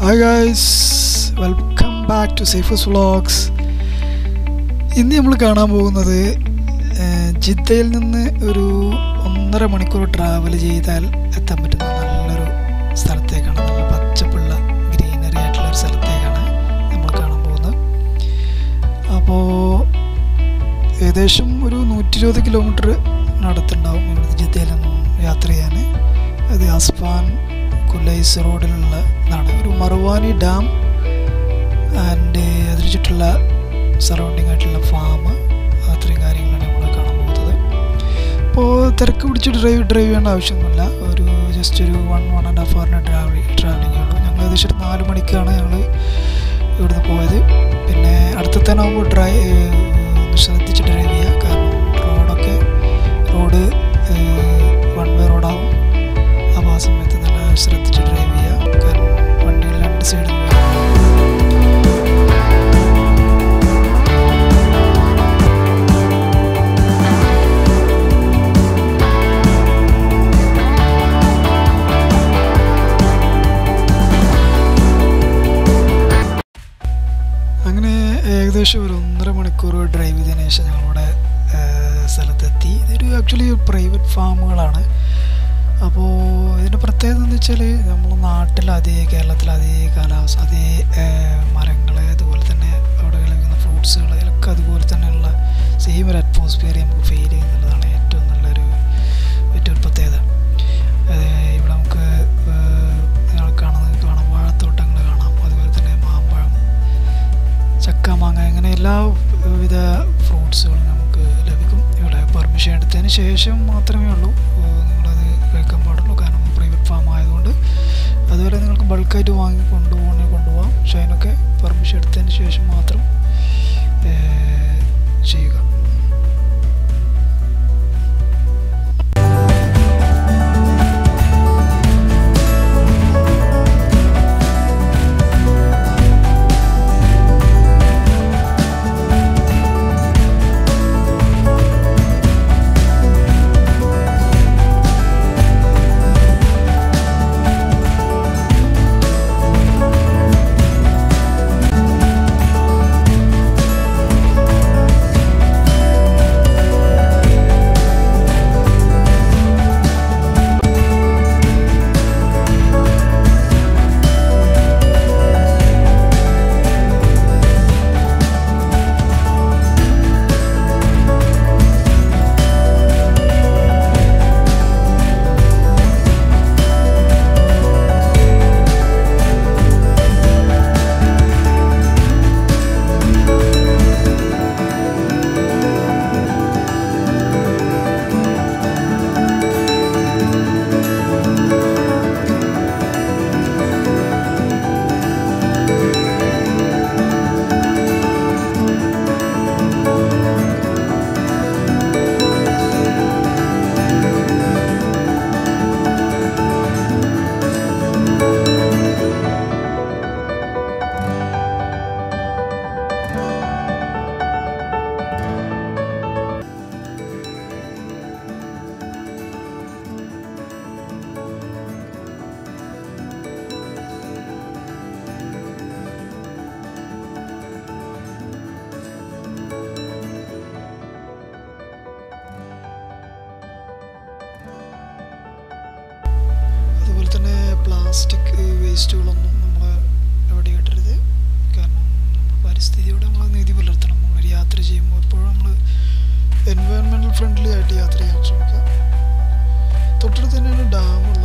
hi guys welcome back to സേഫസ് vlogs ഇന്ന് നമ്മൾ കാണാൻ പോകുന്നത് ഏഹ്, ജിദ്ദയിൽ നിന്ന് ഒരു ഒന്നര മണിക്കൂർ ട്രാവൽ ചെയ്താൽ എത്താൻ പറ്റുന്ന നല്ലൊരു സ്ഥലത്തേക്കാണ് നല്ല പച്ചപ്പുള്ള ഗ്രീനറി ആയിട്ടുള്ള ഒരു സ്ഥലത്തേക്കാണ് നമ്മൾ കാണാൻ പോകുന്നത് അപ്പോൾ ഏകദേശം ഒരു നൂറ്റി ഇരുപത് കിലോമീറ്റർ നടത്തുണ്ടാവും ഇവിടുത്തെ ജിദ്ദയിൽ നിന്നും യാത്ര ചെയ്യാൻ അത് അസ്ഫാൻ കുലൈസ് റോഡിലുള്ള ഇതാണ് ഒരു മറുവാനി ഡാം ആൻഡ് അതിന് ചുറ്റുള്ള സറൗണ്ടിങ് ആയിട്ടുള്ള ഫാം അത്രയും കാര്യങ്ങളാണ് നമ്മൾ കാണാൻ പോകുന്നത് അപ്പോൾ തിരക്ക് പിടിച്ച് ഡ്രൈവ് ഡ്രൈവ് ചെയ്യേണ്ട ആവശ്യമൊന്നുമില്ല ഒരു ജസ്റ്റ് ഒരു വൺ വൺ ആൻഡ് ഹാഫ് അവറിൻ്റെ ട്രാവൽ ട്രാവലിംഗ് ഉള്ളൂ ഞങ്ങൾ ഏകദേശം ഒരു നാല് മണിക്കാണ് ഞങ്ങൾ ഇവിടുന്ന് പോയത് പിന്നെ അടുത്തത്തേനാകുമ്പോൾ ഡ്രൈ ഒന്ന് ശ്രദ്ധിച്ച് ഡ്രൈവ് ചെയ്യുക കാരണം റോഡൊക്കെ റോഡ് വൺ വേ റോഡാവും അപ്പോൾ ആ സമയത്ത് നല്ല ശ്രദ്ധിച്ച് ഡ്രൈവ് ചെയ്യുക കാരണം വണ്ടിയിൽ രണ്ട് സൈഡിൽ അങ്ങനെ ഏകദേശം ഒരു ഒന്നര മണിക്കൂർ ഡ്രൈവ് ചെയ്തതിന് ശേഷം ഞങ്ങളിവിടെ ഏഹ്, സ്ഥലത്തെത്തി ഇതൊരു ആക്ച്വലി പ്രൈവറ്റ് ഫാമുകളാണ് അപ്പോൾ ഇതിൻ്റെ പ്രത്യേകത എന്ന് വെച്ചാൽ നമ്മൾ നാട്ടിൽ അതേ കേരളത്തിൽ അതേ കാലാവസ്ഥ അതേ മരങ്ങൾ അതുപോലെ തന്നെ അവിടെ ലഭിക്കുന്ന ഫ്രൂട്ട്സുകൾ ഇതൊക്കെ അതുപോലെ തന്നെയുള്ള സെയിം ഒരു അറ്റ്മോസ്ഫിയർ നമുക്ക് ഫീൽ ചെയ്യുന്നുള്ളതാണ് ഏറ്റവും നല്ലൊരു ഏറ്റവും ഒരു പ്രത്യേകത ഏഹ് ഇവിടെ നമുക്ക് ഏഹ്, നിങ്ങൾ കാണുന്നത് കാണാം വാഴത്തോട്ടങ്ങൾ കാണാം അതുപോലെ തന്നെ മാമ്പഴം ചക്ക മാങ്ങ അങ്ങനെ എല്ലാ വിധ ഫ്രൂട്ട്സുകളും നമുക്ക് ലഭിക്കും ഇവിടെ പെർമിഷൻ എടുത്തതിന് ശേഷം മാത്രമേ ഉള്ളൂ ഏഹ് നിങ്ങളത് കഴിക്കാൻ പാടുള്ളൂ കാരണം പ്രൈവറ്റ് ഫാം ആയതുകൊണ്ട് അതുപോലെ നിങ്ങൾക്ക് ബൾക്കായിട്ട് വാങ്ങി കൊണ്ടുപോകണമെങ്കിൽ കൊണ്ടുപോകാം പക്ഷേ അതിനൊക്കെ പെർമിഷൻ എടുത്തതിന് ശേഷം മാത്രം ഏഹ് ചെയ്യുക അതുപോലെ തന്നെ പ്ലാസ്റ്റിക് വേസ്റ്റുകളൊന്നും നമ്മൾ എവിടെ ഇടരുത് കാരണം നമ്മൾ പരിസ്ഥിതിയോട് നമ്മൾ നീതി പുലർത്തണം നമ്മൾ ഒരു യാത്ര ചെയ്യുമ്പോൾ എപ്പോഴും നമ്മൾ എൻവയോൺമെൻറ്റൽ ഫ്രണ്ട്ലി ആയിട്ട് യാത്ര ചെയ്യാൻ ശ്രമിക്കുക തൊട്ടടുത്ത് തന്നെയാണ് ഡാം